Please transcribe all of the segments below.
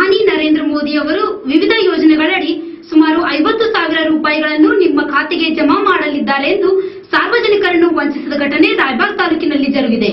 ಪ್ರಧಾನಿ ನರೇಂದ್ರ ಮೋದಿ ಅವರು ವಿವಿಧ ಯೋಜನೆಗಳಡಿ ಸುಮಾರು ಐವತ್ತು ಸಾವಿರ ರೂಪಾಯಿಗಳನ್ನು ನಿಮ್ಮ ಖಾತೆಗೆ ಜಮಾ ಮಾಡಲಿದ್ದಾರೆ ಎಂದು ಸಾರ್ವಜನಿಕರನ್ನು ವಂಚಿಸಿದ ಘಟನೆ ರಾಯಬಾಗ್ ತಾಲೂಕಿನಲ್ಲಿ ಜರುಗಿದೆ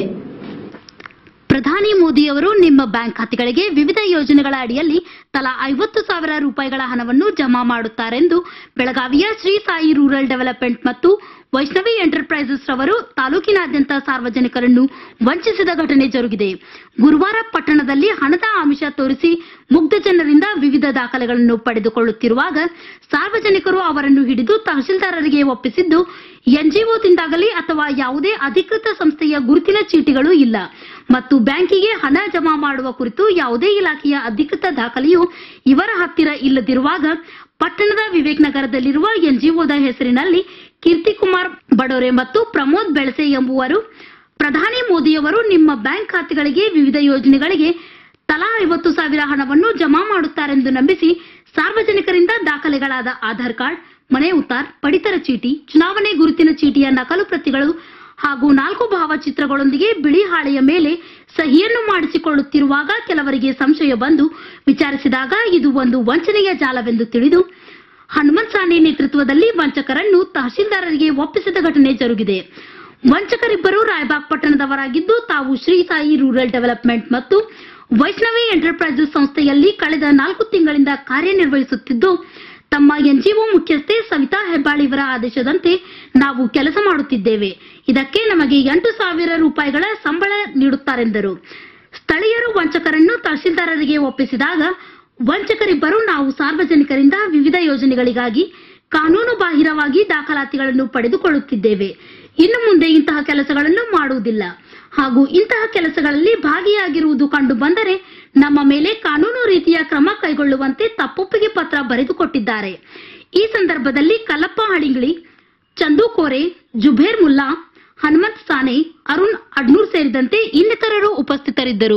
ಪ್ರಧಾನಿ ಮೋದಿಯವರು ನಿಮ್ಮ ಬ್ಯಾಂಕ್ ಖಾತೆಗಳಿಗೆ ವಿವಿಧ ಯೋಜನೆಗಳ ಅಡಿಯಲ್ಲಿ ತಲಾ ಐವತ್ತು ಸಾವಿರ ರೂಪಾಯಿಗಳ ಹಣವನ್ನು ಜಮಾ ಮಾಡುತ್ತಾರೆಂದು ಬೆಳಗಾವಿಯ ಶ್ರೀ ಸಾಯಿ ರೂರಲ್ ಡೆವಲಪ್ಮೆಂಟ್ ಮತ್ತು ವೈಷ್ಣವಿ ಎಂಟರ್ಪ್ರೈಸಸ್ ರವರು ತಾಲೂಕಿನಾದ್ಯಂತ ಸಾರ್ವಜನಿಕರನ್ನು ವಂಚಿಸಿದ ಘಟನೆ ಜರುಗಿದೆ ಗುರುವಾರ ಪಟ್ಟಣದಲ್ಲಿ ಹಣದ ಆಮಿಷ ತೋರಿಸಿ ಮುಗ್ಧ ಜನರಿಂದ ವಿವಿಧ ದಾಖಲೆಗಳನ್ನು ಪಡೆದುಕೊಳ್ಳುತ್ತಿರುವಾಗ ಸಾರ್ವಜನಿಕರು ಅವರನ್ನು ಹಿಡಿದು ತಹಶೀಲ್ದಾರರಿಗೆ ಒಪ್ಪಿಸಿದ್ದು ಎನ್ಜಿಒದಿಂದಾಗಲಿ ಅಥವಾ ಯಾವುದೇ ಅಧಿಕೃತ ಸಂಸ್ಥೆಯ ಗುರುತಿನ ಚೀಟಿಗಳು ಇಲ್ಲ ಮತ್ತು ಬ್ಯಾಂಕಿಗೆ ಹಣ ಜಮಾ ಮಾಡುವ ಕುರಿತು ಯಾವುದೇ ಇಲಾಖೆಯ ಅಧಿಕೃತ ದಾಖಲೆಯು ಇವರ ಹತ್ತಿರ ಇಲ್ಲದಿರುವಾಗ ಪಟ್ಟಣದ ವಿವೇಕ್ ನಗರದಲ್ಲಿರುವ ಎನ್ಜಿಒದ ಹೆಸರಿನಲ್ಲಿ ಕೀರ್ತಿಕುಮಾರ್ ಬಡೋರೆ ಮತ್ತು ಪ್ರಮೋದ್ ಬೆಳಸೆ ಎಂಬುವರು ಪ್ರಧಾನಿ ಮೋದಿಯವರು ನಿಮ್ಮ ಬ್ಯಾಂಕ್ ಖಾತೆಗಳಿಗೆ ವಿವಿಧ ಯೋಜನೆಗಳಿಗೆ ತಲಾ ಐವತ್ತು ಸಾವಿರ ಹಣವನ್ನು ಜಮಾ ಮಾಡುತ್ತಾರೆಂದು ನಂಬಿಸಿ ಸಾರ್ವಜನಿಕರಿಂದ ದಾಖಲೆಗಳಾದ ಆಧಾರ್ ಕಾರ್ಡ್ ಮನೆ ಉತ್ತಾರ್ ಪಡಿತರ ಚೀಟಿ ಚುನಾವಣೆ ಗುರುತಿನ ಚೀಟಿಯ ನಕಲು ಪ್ರತಿಗಳು ಹಾಗೂ ನಾಲ್ಕು ಭಾವಚಿತ್ರಗಳೊಂದಿಗೆ ಬಿಳಿ ಹಾಳೆಯ ಮೇಲೆ ಸಹಿಯನ್ನು ಮಾಡಿಸಿಕೊಳ್ಳುತ್ತಿರುವಾಗ ಕೆಲವರಿಗೆ ಸಂಶಯ ಬಂದು ವಿಚಾರಿಸಿದಾಗ ಇದು ಒಂದು ವಂಚನೆಯ ಜಾಲವೆಂದು ತಿಳಿದು ಹನುಮಂತ್ ಸಾನೆ ನೇತೃತ್ವದಲ್ಲಿ ವಂಚಕರನ್ನು ತಹಶೀಲ್ದಾರರಿಗೆ ಒಪ್ಪಿಸಿದ ಘಟನೆ ಜರುಗಿದೆ ವಂಚಕರಿಬ್ಬರು ರಾಯಬಾಗ್ ಪಟ್ಟಣದವರಾಗಿದ್ದು ತಾವು ಶ್ರೀ ಸಾಯಿ ರೂರಲ್ ಡೆವಲಪ್ಮೆಂಟ್ ಮತ್ತು ವೈಷ್ಣವಿ ಎಂಟರ್ಪ್ರೈಸಸ್ ಸಂಸ್ಥೆಯಲ್ಲಿ ಕಳೆದ ನಾಲ್ಕು ತಿಂಗಳಿಂದ ಕಾರ್ಯನಿರ್ವಹಿಸುತ್ತಿದ್ದು ತಮ್ಮ ಎನ್ಜಿಒ ಮುಖ್ಯಸ್ಥೆ ಸವಿತಾ ಹೆಬ್ಬಾಳಿಯವರ ಆದೇಶದಂತೆ ನಾವು ಕೆಲಸ ಮಾಡುತ್ತಿದ್ದೇವೆ ಇದಕ್ಕೆ ನಮಗೆ ಎಂಟು ಸಾವಿರ ರೂಪಾಯಿಗಳ ಸಂಬಳ ನೀಡುತ್ತಾರೆಂದರು ಸ್ಥಳೀಯರು ವಂಚಕರನ್ನು ತಹಶೀಲ್ದಾರರಿಗೆ ಒಪ್ಪಿಸಿದಾಗ ವಂಚಕರಿಬ್ಬರು ನಾವು ಸಾರ್ವಜನಿಕರಿಂದ ವಿವಿಧ ಯೋಜನೆಗಳಿಗಾಗಿ ಕಾನೂನು ಬಾಹಿರವಾಗಿ ದಾಖಲಾತಿಗಳನ್ನು ಪಡೆದುಕೊಳ್ಳುತ್ತಿದ್ದೇವೆ ಇನ್ನು ಮುಂದೆ ಇಂತಹ ಕೆಲಸಗಳನ್ನು ಮಾಡುವುದಿಲ್ಲ ಹಾಗೂ ಇಂತಹ ಕೆಲಸಗಳಲ್ಲಿ ಭಾಗಿಯಾಗಿರುವುದು ಕಂಡು ಬಂದರೆ ನಮ್ಮ ಮೇಲೆ ಕಾನೂನು ರೀತಿಯ ಕ್ರಮ ಕೈಗೊಳ್ಳುವಂತೆ ತಪ್ಪೊಪ್ಪಿಗೆ ಪತ್ರ ಬರೆದುಕೊಟ್ಟಿದ್ದಾರೆ ಈ ಸಂದರ್ಭದಲ್ಲಿ ಕಲ್ಲಪ್ಪ ಹಳಿಂಗ್ಳಿ ಚಂದು ಕೋರೆ ಜುಬೇರ್ ಮುಲ್ಲಾ ಹನುಮಂತ್ ಸಾನೆ ಅರುಣ್ ಅಡ್ನೂರ್ ಸೇರಿದಂತೆ ಇನ್ನಿತರರು ಉಪಸ್ಥಿತರಿದ್ದರು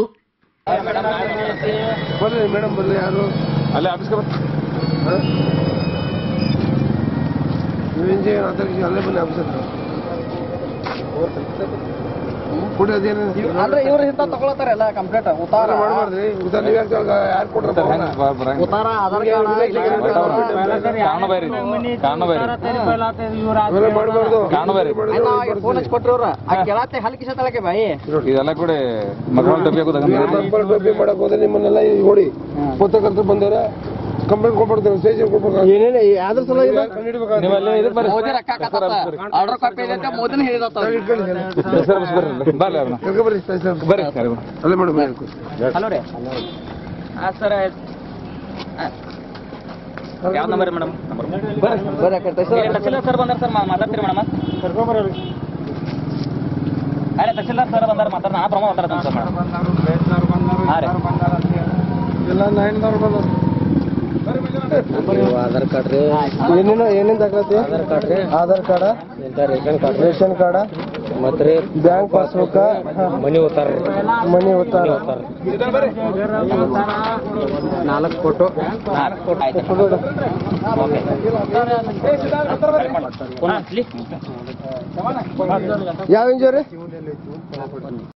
ಬರ್ರಿ ಮೇಡಮ್ ಬರ್ರಿ ಯಾರು ಅಲ್ಲೇ ಆಫೀಸ್ಗೆ ಬರ್ತೀನಿ ನೀವು ಇಂಜೆ ಅಧ್ಯಕ್ಷ ಅಲ್ಲೇ ಬನ್ನಿ ಆಫೀಸ್ ಹತ್ರ ಕೊಡಿ ಅದೇನು ಅಂದ್ರೆ ಇವ್ರು ಇಂತ ತಗೊಳತಾರಲ್ಲ ಕಂಪ್ಲೇಂಟ್ ಉತ್ತಾರ ಮಾಡಬಾರ್ದ್ರಿ ಉದಾರ ನೀವು ಯಾಕೆ ಯಾರು ಕೊಡ್ರ ಸರ್ ಹೆಂಗೆ ಬರಂಗ ಉತ್ತಾರ ಆಧಾರ್ ಕಾರ್ಡ್ ಕಾರಣ ಬೇರೆ ಕಾರಣ ಬೇರೆ ಅವೆಲ್ಲ ಮಾಡಬಾರ್ದು ಕಾರಣ ಬೇರೆ ಫೋನ್ ಹಚ್ಚಿ ಕೊಟ್ರಿ ಅವ್ರ ಆ ಕೆಳತ್ತೆ ಹಲ್ಕಿಸ ತಳಕೆ ಬಾಯಿ ಇದೆಲ್ಲ ಕೂಡ ಮಕ್ಕಳ ಡಬ್ಬಿ ಹಾಕೋದಾಗ ನಂಬರ್ ಡಬ್ಬಿ ಮಾಡಕ್ ಹೋದ್ರೆ ನಿಮ್ಮನ್ನೆಲ್ಲ ಈಗ ನೋಡಿ ಪತ್ರಕರ್ತರು ಬಂದಾರ ಕಂಪ್ಲೇಂಟ್ ಕೊಟ್ಬಿಡ್ತಾರೆ ಸ್ಟೇಜ್ ಕೊಡ್ಬೇಕು ಏನೇನು ಯಾವ್ದ್ರ ಸಲ ನೀವು ಅಲ್ಲೇ ಇದಕ್ಕೆ ಬರ್ರಿ ಮೋದಿ ರೊಕ್ಕ ಆರ್ಡರ್ ಕಾಪಿ ಇದೆ ಅಂತ ಮೋದಿನ ಹೇಳಿದ ಸರ್ ಬರ್ರಿ ಬರ್ರಿ ಅವ್ರನ್ನ ಕರ್ಕೊಬರ್ರಿ ಸರ್ ಬರ್ರಿ ಸರ್ ಅಲ್ಲೇ ಮೇಡಮ್ ಹಲೋ ರೀ ಸರ್ ಯಾವ ನಂಬರ್ ಮೇಡಮ್ ನಂಬರ್ ಬರ್ರಿ ಬರ್ರಿ ಆ ಕಡೆ ತಹಸೀಲ್ದಾರ್ ತಹಸೀಲ್ದಾರ್ ಸರ್ ಬಂದಾರ ಸರ್ ಮಾತಾಡ್ತೀರಿ ಮೇಡಮ್ ಅರೆ ತಹಸೀಲ್ದಾರ್ ಸರ್ ಬಂದಾರ ಮಾತಾಡ ನಾ ಪ್ರಮ ಮಾತಾಡ್ತಾನೆ ಸರ್ ಮೇಡಮ್ ಹಾಂ ರೀ ಎಲ್ಲ ನೈನ್ದವ್ರು ಬಂದರು ಆಧಾರ್ ಕಾರ್ಡ್ ರೀ ಏನೇನು ಏನೇನು ದಾಖಲಾತಿ ಆಧಾರ್ ಕಾರ್ಡ್ ರೀ Aadhaar card ration card ration card ಮತ್ತೆ ಬ್ಯಾಂಕ್ ಪಾಸ್ಬುಕ್ ಮನಿ ಉತ್ತಾರ ಮನಿ ಉತ್ತಾರ ನಾಲ್ಕು ಫೋಟೋ ನಾಲ್ಕು ಫೋಟೋ ಆಯ್ತು ಓಕೆ ಯಾವ ಇಂಜರಿ